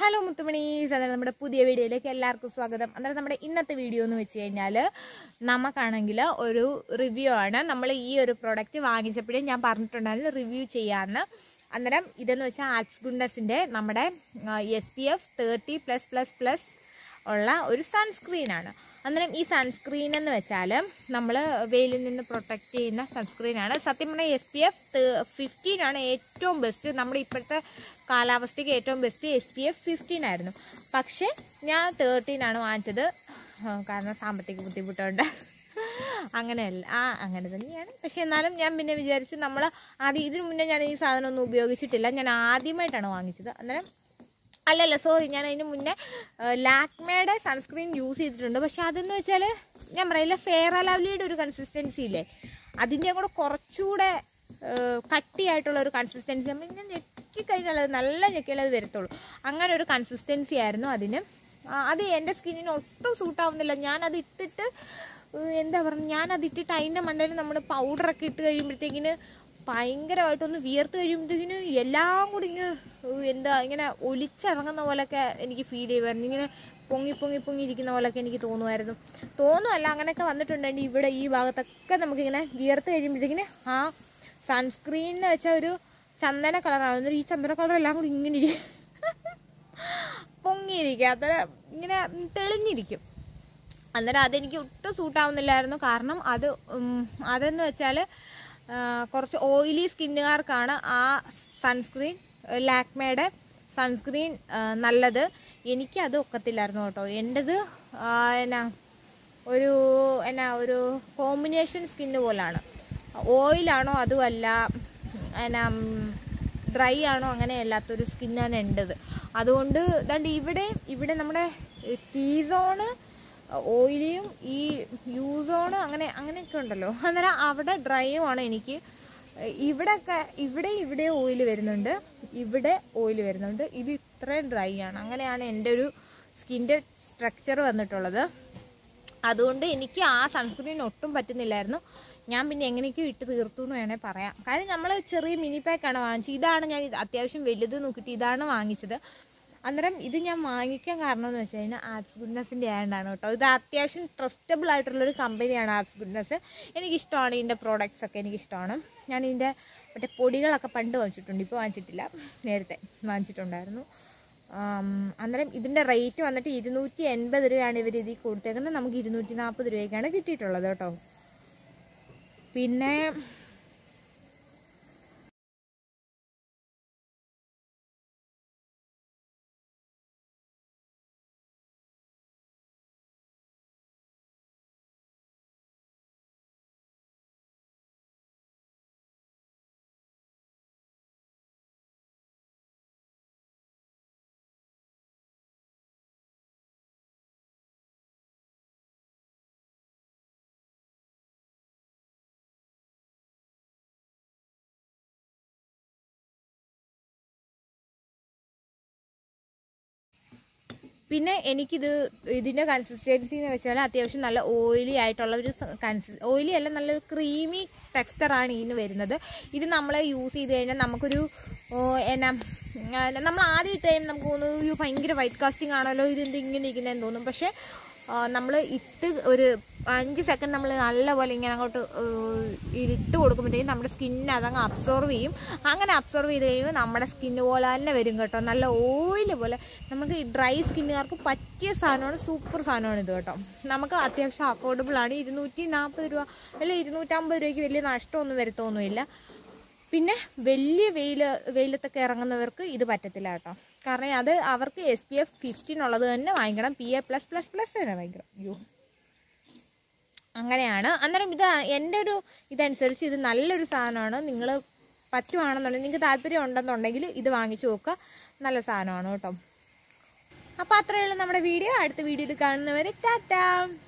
hello മുത്തുമണീസ് അന്നേരം നമ്മുടെ പുതിയ വീഡിയോയിലേക്ക് എല്ലാവർക്കും സ്വാഗതം അന്നേരം നമ്മുടെ ഇന്നത്തെ വീഡിയോ എന്ന് വെച്ച് കഴിഞ്ഞാൽ നമുക്കാണെങ്കിൽ ഒരു റിവ്യൂ ആണ് നമ്മൾ ഈ ഒരു പ്രോഡക്റ്റ് വാങ്ങിച്ചപ്പോഴേ ഞാൻ പറഞ്ഞിട്ടുണ്ടായിരുന്നു റിവ്യൂ ചെയ്യാമെന്ന് അന്നേരം ഇതെന്ന് വെച്ചാൽ ആർട്സ് ഗുണ്ടസിൻ്റെ നമ്മുടെ S P F thirty plus plus plus ഉള്ള ഒരു സൺസ്ക്രീനാണ് അന്നേരം ഈ സൺസ്ക്രീൻ എന്ന് വെച്ചാൽ നമ്മൾ വെയിലിൽ നിന്ന് പ്രൊട്ടക്റ്റ് ചെയ്യുന്ന സൺസ്ക്രീനാണ് സത്യം പറഞ്ഞാൽ എസ് പി എഫ് ഫിഫ്റ്റീൻ ആണ് ഏറ്റവും ബെസ്റ്റ് നമ്മുടെ ഇപ്പോഴത്തെ കാലാവസ്ഥയ്ക്ക് ഏറ്റവും best S P F fifteen ആയിരുന്നു പക്ഷേ ഞാൻ തേർട്ടീൻ ആണ് വാങ്ങിച്ചത് ആ, കാരണം സാമ്പത്തിക ബുദ്ധിമുട്ടുണ്ട് അങ്ങനെയല്ല ആ അങ്ങനെ തന്നെയാണ് പക്ഷെ എന്നാലും ഞാൻ പിന്നെ വിചാരിച്ചു നമ്മൾ ആദ്യം ഇതിനു മുന്നേ ഞാൻ ഈ സാധനം ഒന്നും ഉപയോഗിച്ചിട്ടില്ല ഞാൻ ആദ്യമായിട്ടാണ് വാങ്ങിച്ചത് അന്നേരം അല്ലല്ല സോറി ഞാൻ അതിന് മുന്നേ ലാക്മേയുടെ സൺസ്ക്രീൻ യൂസ് ചെയ്തിട്ടുണ്ട് പക്ഷെ അതെന്ന് വെച്ചാൽ ഞാൻ പറയില്ല ഫെയർ ലവ്ലിയുടെ ഒരു കൺസിസ്റ്റൻസി ഇല്ലേ അതിൻ്റെ കൂടെ കുറച്ചുകൂടെ ഏഹ്, കട്ടിയായിട്ടുള്ള ഒരു കൺസിസ്റ്റൻസി നമ്മൾ ഇങ്ങനെ ഞെക്കി കഴിഞ്ഞാൽ അത് നല്ല ഞെക്കിയാലേ അത് വരത്തുള്ളൂ അങ്ങനെ ഒരു കൺസിസ്റ്റൻസി ആയിരുന്നു അതിന് ആ, അത് എൻ്റെ സ്കിന്നിന് ഒട്ടും സൂട്ടാവുന്നില്ല ഞാനത് ഇട്ടിട്ട് ഏഹ്, എന്താ പറയുക ഞാനത് ഇട്ടിട്ട് അതിൻ്റെ മണ്ടയിൽ നമ്മൾ പൗഡറൊക്കെ ഇട്ട് കഴിയുമ്പോഴത്തേക്കിന് ഭയങ്കരമായിട്ടൊന്ന് വിയർത്ത് കഴിയുമ്പോഴത്തേക്കിന് എല്ലാം കൂടി ഇങ്ങനെ ഏഹ്, എന്താ ഇങ്ങനെ ഒലിച്ചിറങ്ങുന്ന പോലൊക്കെ എനിക്ക് ഫീൽ ചെയ്യുമായിരുന്നു ഇങ്ങനെ പൊങ്ങി പൊങ്ങി പൊങ്ങി ഇരിക്കുന്ന പോലൊക്കെ എനിക്ക് തോന്നുമായിരുന്നു തോന്നുമല്ല അങ്ങനെയൊക്കെ വന്നിട്ടുണ്ടെങ്കിൽ ഇവിടെ ഈ ഭാഗത്തൊക്കെ നമുക്കിങ്ങനെ വിയർത്ത് കഴിയുമ്പോഴത്തേക്കിന് ആ സൺസ്ക്രീൻ എന്ന് വെച്ചാൽ ഒരു ചന്ദന കളറാണ് എന്നിട്ട് ഈ ചന്ദന കളർ എല്ലാം കൂടി ഇങ്ങനെ ഇരിക്കും പൊങ്ങിയിരിക്കുക അത്ര ഇങ്ങനെ തെളിഞ്ഞിരിക്കും അന്നേരം അതെനിക്ക് ഒട്ടും സൂട്ടാവുന്നില്ലായിരുന്നു കാരണം അത് ഉം, അതെന്ന് വെച്ചാൽ കുറച്ച് ഓയിലി സ്കിന്നുകാർക്കാണ് ആ സൺസ്ക്രീൻ ലാക്മേയുടെ സൺസ്ക്രീൻ നല്ലത് എനിക്ക് അത് ഒക്കത്തില്ലായിരുന്നു കേട്ടോ എൻ്റെത് ആ, എന്നാ ഒരു എന്നാ ഒരു കോമ്പിനേഷൻ സ്കിന്ന് പോലാണ് ഓയിലാണോ അതുമല്ല എന്നാ ഡ്രൈ ആണോ അങ്ങനെ അല്ലാത്തൊരു സ്കിന്നാണ് എൻ്റെത് അതുകൊണ്ട് ദാണ്ട് ഇവിടെ ഇവിടെ നമ്മുടെ ടീ സോണ് ഓയിലിയും ഈ യൂ സോണ് അങ്ങനെ അങ്ങനെയൊക്കെ ഉണ്ടല്ലോ അന്നേരം അവിടെ ഡ്രൈയും ആണ് എനിക്ക് ഇവിടെയൊക്കെ ഇവിടെ ഇവിടെ ഓയിൽ വരുന്നുണ്ട് ഇവിടെ ഓയിൽ വരുന്നുണ്ട് ഇത് ഇത്രയും ഡ്രൈ ആണ് അങ്ങനെയാണ് എൻ്റെ ഒരു സ്കിൻ്റെ സ്ട്രക്ചർ വന്നിട്ടുള്ളത് അതുകൊണ്ട് എനിക്ക് ആ സൺസ്ക്രീൻ ഒട്ടും പറ്റുന്നില്ലായിരുന്നു ഞാൻ പിന്നെ എങ്ങനെയൊക്കെയോ ഇട്ട് തീർത്തു എന്ന് വേണേൽ പറയാം കാര്യം നമ്മൾ ചെറിയ മിനി പാക്കാണ് വാങ്ങിച്ചത് ഇതാണ് ഞാൻ ഇത് അത്യാവശ്യം വലുത് നോക്കിയിട്ട് ഇതാണ് വാങ്ങിച്ചത് അന്നേരം ഇത് ഞാൻ വാങ്ങിക്കാൻ കാരണം എന്ന് വെച്ച് കഴിഞ്ഞാൽ ആർട്സ് ഗുഡ്നസിൻ്റെ ആയതുകൊണ്ടാണ് കേട്ടോ ഇത് അത്യാവശ്യം ട്രസ്റ്റബിൾ ആയിട്ടുള്ളൊരു കമ്പനിയാണ് ആർട്സ് ഗുഡ്നസ് എനിക്കിഷ്ടമാണ് ഇതിൻ്റെ പ്രോഡക്റ്റ്സ് ഒക്കെ എനിക്കിഷ്ടമാണ് ഞാൻ ഇതിൻ്റെ മറ്റേ പൊടികളൊക്കെ പണ്ട് വാങ്ങിച്ചിട്ടുണ്ട് ഇപ്പോൾ വാങ്ങിച്ചിട്ടില്ല നേരത്തെ വാങ്ങിച്ചിട്ടുണ്ടായിരുന്നു ആം, അന്നേരം ഇതിൻ്റെ റേറ്റ് വന്നിട്ട് ഇരുന്നൂറ്റി എൺപത് രൂപയാണ് ഇവർ ഇതിൽ കൊടുത്തേക്കുന്നത് നമുക്ക് ഇരുന്നൂറ്റി നാൽപ്പത് രൂപയ്ക്കാണ് കിട്ടിയിട്ടുള്ളത് കേട്ടോ പിന്നെ പിന്നെ എനിക്കിത് ഇതിൻ്റെ കൺസിസ്റ്റൻസി എന്ന് വെച്ചാൽ അത്യാവശ്യം നല്ല ഓയിലി ആയിട്ടുള്ള ഒരു കൺസി ഓയിലി അല്ല നല്ലൊരു ക്രീമി ടെക്സ്ചറാണ് ഇതിന് വരുന്നത് ഇത് നമ്മൾ യൂസ് ചെയ്ത് കഴിഞ്ഞാൽ നമുക്കൊരു ഓ, എന്നാ ആ, നമ്മൾ ആദ്യം ഇട്ട് കഴിയുമ്പോൾ നമുക്ക് തോന്നുന്നു "അയ്യോ, ഭയങ്കര വൈറ്റ് കാസ്റ്റിംഗ് ആണല്ലോ ഇതെന്ത് ഇങ്ങനെ ഇരിക്കുന്നതെന്ന് തോന്നും പക്ഷേ നമ്മൾ ഇട്ട് ഒരു അഞ്ച് സെക്കൻഡ് നമ്മൾ നല്ലപോലെ ഇങ്ങനെ അങ്ങോട്ട് ഏഹ്, ഇട്ട് കൊടുക്കുമ്പോഴത്തേക്കും നമ്മുടെ സ്കിന്നിന് അതങ്ങ് അബ്സോർവ് ചെയ്യും അങ്ങനെ അബ്സോർവ് ചെയ്ത് കഴിയുമ്പോൾ നമ്മുടെ സ്കിന്ന് പോലെ തന്നെ വരും കേട്ടോ നല്ല ഓയിൽ പോലെ നമുക്ക് ഈ ഡ്രൈ സ്കിന്നുകാർക്ക് പറ്റിയ സാധനമാണ് സൂപ്പർ സാധനമാണ് ഇത് കേട്ടോ നമുക്ക് അത്യാവശ്യം അഫോർഡബിൾ ആണ് ഇരുന്നൂറ്റി നാൽപ്പത് രൂപ അല്ല ഇരുന്നൂറ്റമ്പത് രൂപയ്ക്ക് വലിയ നഷ്ടമൊന്നും വരുത്തൊന്നുമില്ല പിന്നെ വലിയ വെയിൽ വെയിലത്തൊക്കെ ഇറങ്ങുന്നവർക്ക് ഇത് പറ്റത്തില്ല കേട്ടോ കാരണം അത് അവർക്ക് എസ് പി എഫ് ഫിഫ്റ്റീൻ ഉള്ളത് തന്നെ വാങ്ങിക്കണം P A plus plus plus തന്നെ വാങ്ങിക്കണം അയ്യോ അങ്ങനെയാണ് അന്നേരം ഇത് എൻ്റെ ഒരു ഇതനുസരിച്ച് ഇത് നല്ലൊരു സാധനമാണ് നിങ്ങൾ പറ്റുവാണെന്നുണ്ടെങ്കിൽ നിങ്ങൾക്ക് താല്പര്യം ഉണ്ടെന്നുണ്ടെങ്കിൽ ഇത് വാങ്ങിച്ചു നോക്കുക നല്ല സാധനമാണ് കേട്ടോ അപ്പോൾ അത്രയുള്ള നമ്മുടെ വീഡിയോ അടുത്ത വീഡിയോയിൽ കാണുന്നവരെ ടാറ്റാ